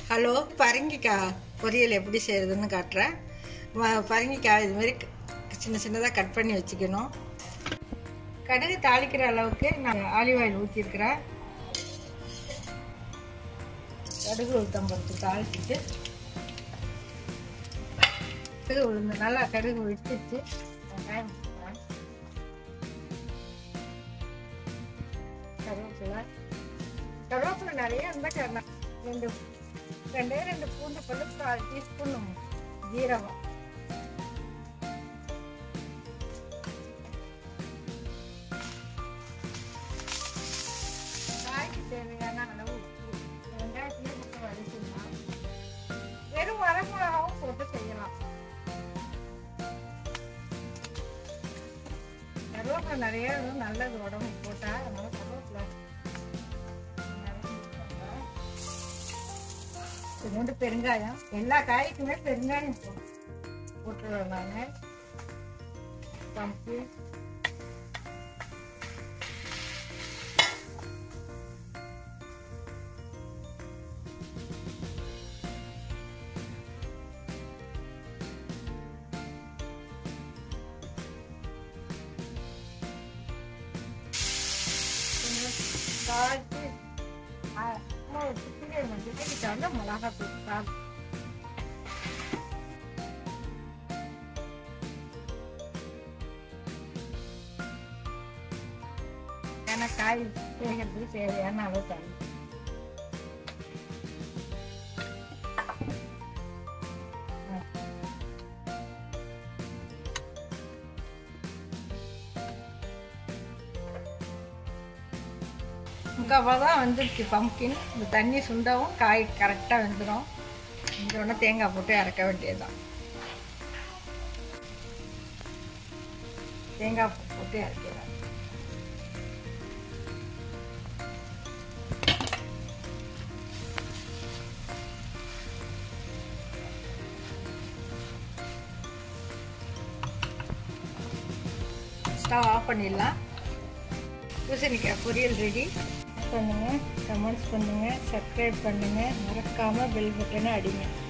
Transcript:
Hello பரங்கிக்காய் பொரியல் எப்படி செய்கிறதுன்னு காட்டுறேன் வ- பரங்கிக்காய் இது மாதிரி க- சின்ன சின்னதாக கட் பண்ணி வச்சுக்கணும் கடுகு தாளிக்கிற அளவுக்கு நான் ஆலிவ் ஆயில் ஊற்றிருக்கிறேன் கடுகு உளுத்தம் பருப்பு தாளிச்சிட்டு கடுகு உளுந்து நல்லா கடுகு விட்டுச்சு வெங்காயம் போட்டுக்கிறேன். கருவேப்பிலை கருவேப்பிலை நிறைய இருந்தால் க- ரெண்டு ரெண்டே ரெண்டு பூண்டு பல்லு கால் டீஸ்பூன் ஜீரகம் காய்க்கு தேவையான அளவு உப்பு வெங்காயத்தையும் போட்டு வதக்கிடலாம் வெறும் வரமிளகாவும் போட்டு செய்யலாம் கருவேப்பிலை நிறைய இருக்கும், நல்லது உடம்பு போட்டா அதனால கருவேப்பிலை நிறைய use பண்றேன். கொஞ்சோண்டு பெருங்காயம் எல்லா காய்க்குமே பெருங்காயம் போடும் போட்டுருவேன் நான் பம்பு கொஞ்சம் காய்ச்சி சித்திரை மஞ்சள் கிட்ட வந்து மிளகா தூள் ஏன்னா காய் வேகிறதுக்கு தேவையான அளவு தண்ணி முக்கால் தான் வந்துருச்சு பம்கின் இந்த தண்ணி சுண்டவும் காய் கரெக்டாக வெந்துடும் இந்த உடனே தேங்காய் போட்டு இறக்க வேண்டியதுதான் தேங்காய் பூ போட்டு இறக்கிடலாம் ஸ்டவ் ஆஃப் பண்ணிடலாம் பூசணிக்காய் பொரியல் ரெடி பண்ணுங்க கமெண்ட்ஸ் பண்ணுங்க சப்ஸ்கிரைப் பண்ணுங்க மறக்காம பெல் பட்டனை அடிங்க